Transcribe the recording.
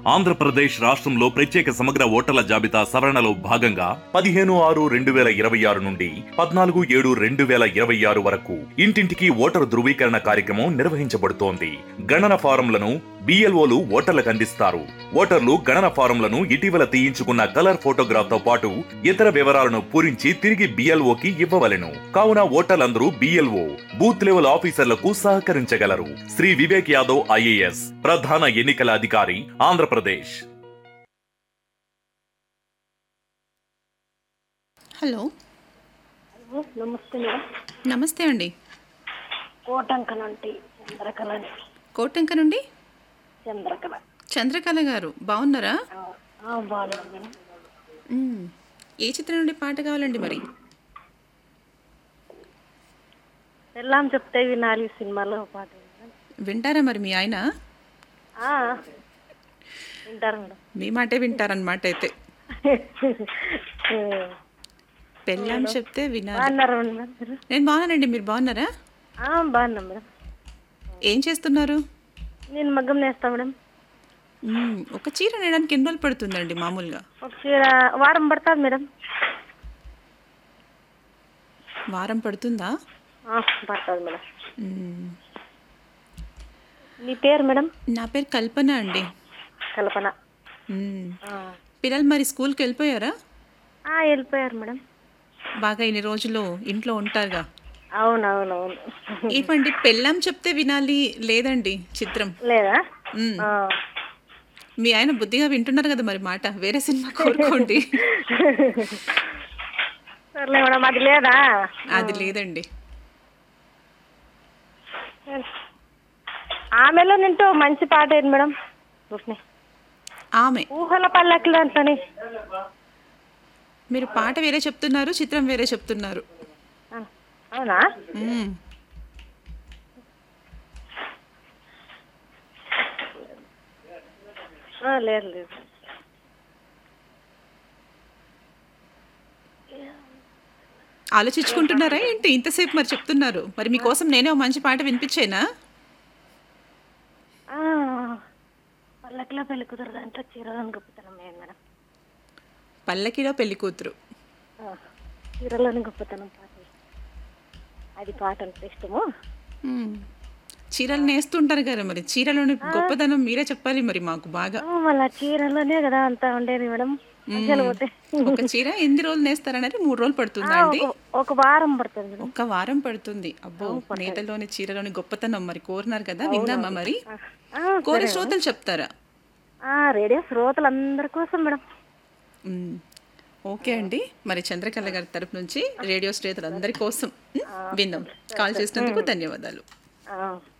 ఆంధ్రప్రదేశ్ రాష్ట్రంలో ప్రత్యేక సమగ్ర ఓటర్ల జాబితా సవరణలో భాగంగా పదిహేను ఆరు రెండు వేల ఇరవై ఆరు నుండి పద్నాలుగు ఏడు రెండు వేల ఇరవై ఆరు వరకు ఇంటింటికి ఓటరు ధృవీకరణ కార్యక్రమం నిర్వహించబడుతోంది గణన ఫారంలను బిఎల్ఓలు ఓటర్లకు అందిస్తారు ఓటర్లు గణన ఫారంలను ఇటీవల తీయించుకున్న కలర్ ఫోటోగ్రాఫ్ తో పాటు ఇతర వివరాలను పూరించి తిరిగి బిఎల్ఓకి ఇవ్వవలెను కావున ఓటర్లందరూ బిఎల్ఓ బూత్ లెవెల్ ఆఫీసర్లకు సహకరించగలరు శ్రీ వివేక్ యాదవ్ ఐఏఎస్ ప్రధాన ఎన్నికల అధికారి ఆంధ్రప్రదేశ్ హలో హలో నమస్తే మేడం నమస్తే అండి కోటంక నుండి చంద్రకళ కోటంక నుండి చంద్రకళ చంద్రకళ గారు బాగున్నారా ఆ, ఆ, బాగున్నాను మేడం మ్మ్. ఏ చిత్రం నుండి పాట కావాలండి మరి పెళ్ళాం చెప్తే వినాలి సినిమాలో పాట మేడం వింటారా మరి మీ ఆయన ఆ, వింటారు మేడం మీ మాటే వింటారనమాట అయితే పెళ్ళాం చెప్తే వినాలి బాగున్నారు మేడం మీరు నేను బాగున్నానండి మీరు బాగున్నారా ఆ, బాగున్నాం మేడం ఏం చేస్తున్నారు నేను మగ్గం నేస్తా మేడం మ్మ్. ఒక చీర నేయడానికి ఎన్ని రోజులు పడుతుందండి మామూలుగా ఒక చీర వారం పడుతుంది మేడం వారం పడుతుందా ఆ, పడుతుంది మేడం మ్మ్. మీ పేరు మేడం నా పేరు కల్పన అండి కల్పన మ్మ్. ఆ, పిల్లలు మరి స్కూల్కి వెళ్ళిపోయారా ఆ, వెళ్ళిపోయారు మేడం బాగా ఇన్ని రోజులు ఇంట్లో ఉంటారుగా అవునవునవును ఏమండి పెళ్ళాం చెప్తే వినాలి లేదండి చిత్రం లేదా మ్మ్. ఆ. మీ ఆయన బుద్ధిగా వింటున్నారు కదా మరి మాట వేరే సినిమా కోరుకోండి సర్లే మేడం అది లేదా అది లేదండి ఆమెలో నింటూ మంచి పాట ఏంటి మేడం ఊహ్నే. ఆమె ఊహల పల్లకిలో అంటని మీరు పాట వేరే చెప్తున్నారు చిత్రం వేరే చెప్తున్నారు అవునా మ్మ్. ఆ, లేదు లేదు ఆలోచించుకుంటున్నారా ఏంటి ఇంతసేపు మరి చెప్తున్నారు మరి మీకోసం నేనే ఓ మంచి పాట వినిపించేనా ఆ, పల్లకిలో పెళ్లి కుదరదు అంటే చీరలోని గొప్పతనం ఏంటి మేడం పల్లకిలో పెళ్లి కూతురు ఆ, చీరలోని గొప్పతనం పాట అది పాట అంటే ఇష్టము మ్మ్. చీరలు నేస్తుంటారు కదా మరి చీరలోని గొప్పదనం మీరే చెప్పాలి మరి మాకు బాగా ఆ, మళ్ళా చీరలోనే కదా అంతా ఉండేది మేడం అసలు పోతే ఒక చీర ఎన్ని రోజులు నేస్తారనేది మూడు రోజులు పడుతుందా ఆ, అండి ఒక- ఒక వారం పడుతుంది మేడం ఒక్క వారం పడుతుంది అబ్బో నేతలోని చీరలోని గొప్పతనం మరి కోరినారు కదా విందామా మరి ఆ, కోరి శ్రోతలు చెప్తారా ఆ, రేడియో శ్రోతలందరి కోసం మేడం మ్మ్. ఓకే అండి మరి చంద్రకళ గారి తరపు నుంచి రేడియో శ్రోతలందరి కోసం మ్, విందాం కాల్ చేసినందుకు ధన్యవాదాలు ఆ,